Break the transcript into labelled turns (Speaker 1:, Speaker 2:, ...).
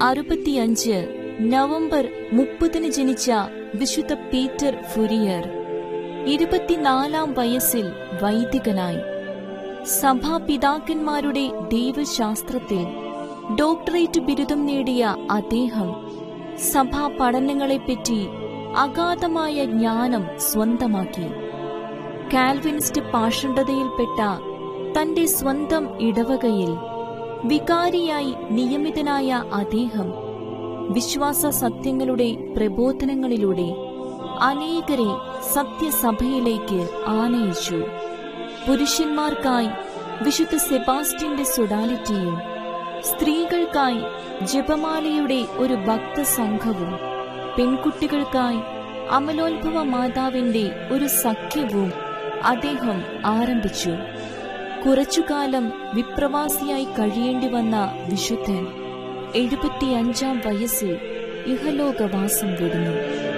Speaker 1: അറുപത്തിയഞ്ച് നവംബർ മുപ്പതിന് ജനിച്ച വിശുദ്ധ പീറ്റർ ഫുരിയർ ഇരുപത്തിനാലാം വയസ്സിൽ വൈദികനായി സഭാപിതാക്കന്മാരുടെ ദൈവശാസ്ത്രത്തിൽ ഡോക്ടറേറ്റ് ബിരുദം നേടിയ അദ്ദേഹം സഭാ പഠനങ്ങളെപ്പറ്റി അഗാധമായ ജ്ഞാനം സ്വന്തമാക്കി കാൽവിനിസ്റ്റ് പാഷണ്ഡതയിൽപ്പെട്ട തന്റെ സ്വന്തം ഇടവകയിൽ വികാരിയായി നിയമിതനായ അദ്ദേഹം വിശ്വാസ സത്യങ്ങളുടെ പ്രബോധനങ്ങളിലൂടെ അനേകരെ സത്യസഭയിലേക്ക് ആനയിച്ചു പുരുഷന്മാർക്കായി വിശുദ്ധ സെബാസ്റ്റ്യന്റെ സൊഡാലിറ്റിയും സ്ത്രീകൾക്കായി ജപമാലയുടെ ഒരു ഭക്തസംഘവും പെൺകുട്ടികൾക്കായി അമലോത്ഭവ മാതാവിന്റെ ഒരു സഖ്യവും അദ്ദേഹം ആരംഭിച്ചു കുറച്ചുകാലം വിപ്രവാസിയായി കഴിയേണ്ടി വന്ന വിശുദ്ധൻ എഴുപത്തിയഞ്ചാം വയസ്സിൽ ഇഹലോകവാസം വെടിഞ്ഞു